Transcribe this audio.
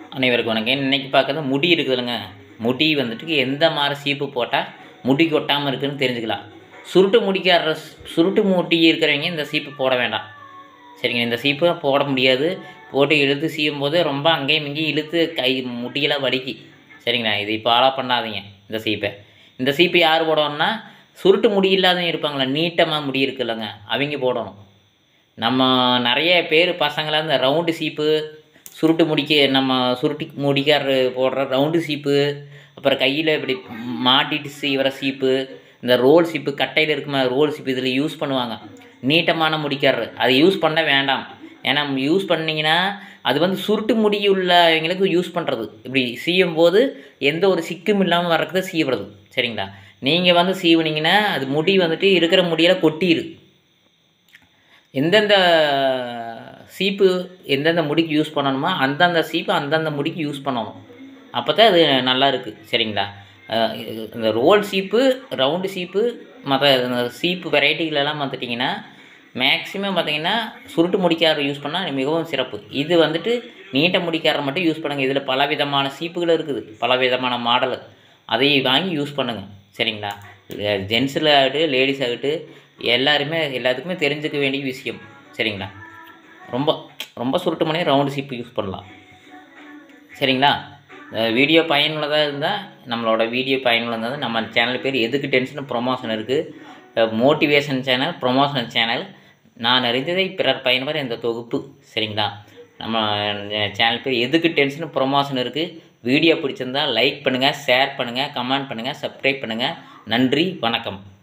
அனைவருக்கும் வணக்கம் இன்னைக்கு பார்க்குறது முடி இருக்குதுல்லங்க முடி வந்துட்டு எந்த மாதிரி சீப்பு போட்டால் முடி கொட்டாமல் இருக்குன்னு தெரிஞ்சுக்கலாம் சுருட்டு முடிக்கார சுருட்டு முடி இருக்கிறவங்க இந்த சீப்பு போட வேண்டாம் சரிங்க இந்த சீப்பு போட முடியாது போட்டு இழுத்து சீவும் போது ரொம்ப அங்கேயும் இங்கேயும் இழுத்து கை முடியெல்லாம் வலிக்கு சரிங்களா இது ஃபாலோ பண்ணாதீங்க இந்த சீப்பை இந்த சீப்பு யார் போடணும்னா சுருட்டு முடி இல்லாதவங்க இருப்பாங்களா நீட்டமாக முடி இருக்குல்லங்க அவங்க போடணும் நம்ம நிறைய பேர் பசங்களாம் இந்த ரவுண்டு சீப்பு சுருட்டு முடிக்க நம்ம சுருட்டி முடிக்கார போடுற ரவுண்டு சீப்பு அப்புறம் கையில் இப்படி மாட்டிட்டு செய்கிற சீப்பு இந்த ரோல் சீப்பு கட்டையில் இருக்குமா ரோல் சீப்பு இதில் யூஸ் பண்ணுவாங்க நீட்டமான முடிக்காரரு அதை யூஸ் பண்ண வேண்டாம் ஏன்னா யூஸ் பண்ணிங்கன்னா அது வந்து சுருட்டு முடி உள்ளவங்களுக்கு யூஸ் பண்ணுறது இப்படி சீவும் போது எந்த ஒரு சிக்கும் இல்லாமல் வர்றதுக்கு சீவுறது சரிங்களா நீங்கள் வந்து சீவுனீங்கன்னா அது முடி வந்துட்டு இருக்கிற முடியெல்லாம் கொட்டிடு எந்தெந்த சீப்பு எந்தெந்த முடிக்கு யூஸ் பண்ணணுமோ அந்தந்த சீப்பு அந்தந்த முடிக்கு யூஸ் பண்ணணும் அப்போ தான் அது நல்லா இருக்குது சரிங்களா அஹ் இந்த ரோல் சீப்பு ரவுண்டு சீப்பு மற்ற இந்த சீப்பு வெரைட்டிகளெல்லாம் பார்த்துட்டிங்கன்னா மேக்ஸிமம் பார்த்தீங்கன்னா சுருட்டு முடிக்கார யூஸ் பண்ணால் மிகவும் சிறப்பு இது வந்துட்டு நீட்ட முடிக்கார மட்டும் யூஸ் பண்ணுங்கள் இதில் பல விதமான சீப்புகள் இருக்குது பல விதமான மாடல் அதை வாங்கி யூஸ் பண்ணுங்கள் சரிங்களா ஜென்ஸில் ஆகட்டும் லேடிஸ் ஆகட்டும் எல்லாருமே எல்லாத்துக்குமே தெரிஞ்சுக்க வேண்டிய விஷயம் சரிங்களா ரொம்ப ரொம்ப சுருட்டு பண்ணி ரவுண்டு சீப்பு யூஸ் பண்ணலாம் சரிங்களா இந்த வீடியோ பயனுள்ளதாக இருந்தால் நம்மளோட வீடியோ பயனுள்ளதாக இருந்தால் நம்ம சேனல் பேர் எதுக்கு டென்ஷன் ப்ரொமோஷன் இருக்குது மோட்டிவேஷன் சேனல் ப்ரொமோஷன் சேனல் நான் அறிந்ததை பிறர் பயன்பெற இந்த தொகுப்பு சரிங்களா நம்ம சேனல் பேர் எதுக்கு டென்ஷன் ப்ரொமோஷன் இருக்குது வீடியோ பிடிச்சிருந்தா லைக் பண்ணுங்கள் ஷேர் பண்ணுங்கள் கமெண்ட் பண்ணுங்கள் சப்ஸ்கிரைப் பண்ணுங்கள் நன்றி வணக்கம்